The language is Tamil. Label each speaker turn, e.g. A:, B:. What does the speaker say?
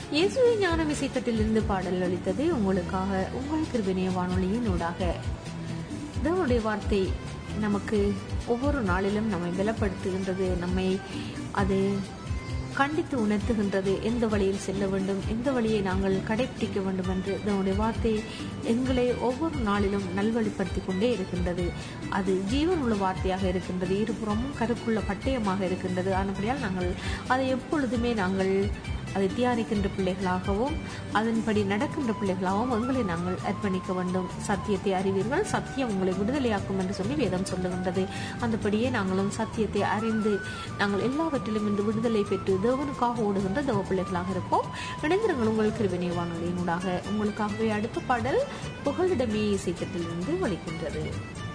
A: இயேசுவை ஞான விசைக்கட்டிலிருந்து பாடல் அளித்தது உங்களுக்காக உங்கள் கிருபிணைய வானொலியின் ஊடாக தேவனுடைய வார்த்தை நமக்கு ஒவ்வொரு நாளிலும் நம்மை பலப்படுத்துகின்றது நம்மை அது கண்டித்து உணர்த்துகின்றது எந்த வழியில் செல்ல வேண்டும் எந்த வழியை நாங்கள் கடைபிடிக்க வேண்டும் என்று இதனுடைய வார்த்தை எங்களை ஒவ்வொரு நாளிலும் நல்வழிப்படுத்தி கொண்டே இருக்கின்றது அது ஜீவன் உள்ள வார்த்தையாக இருக்கின்றது இருபுறமும் கருக்குள்ள பட்டயமாக இருக்கின்றது ஆனபடியால் நாங்கள் அதை எப்பொழுதுமே நாங்கள் அதை தியானிக்கின்ற பிள்ளைகளாகவும் அதன்படி நடக்கின்ற பிள்ளைகளாகவும் எங்களை நாங்கள் அர்ப்பணிக்க வேண்டும் சத்தியத்தை அறிவீர்கள் சத்தியம் உங்களை விடுதலையாக்கும் என்று சொல்லி வேதம் சொல்லுகின்றது அந்தபடியே நாங்களும் சத்தியத்தை அறிந்து நாங்கள் எல்லாவற்றிலும் இன்று விடுதலை பெற்று தேவனுக்காக ஓடுகின்ற தேவ பிள்ளைகளாக இருப்போம் இணைந்திருங்கள் உங்கள் கிருவினை வானொலியினூடாக உங்களுக்காகவே அடுத்த பாடல் புகலிடமே இசைக்கத்திலிருந்து வலிக்கின்றது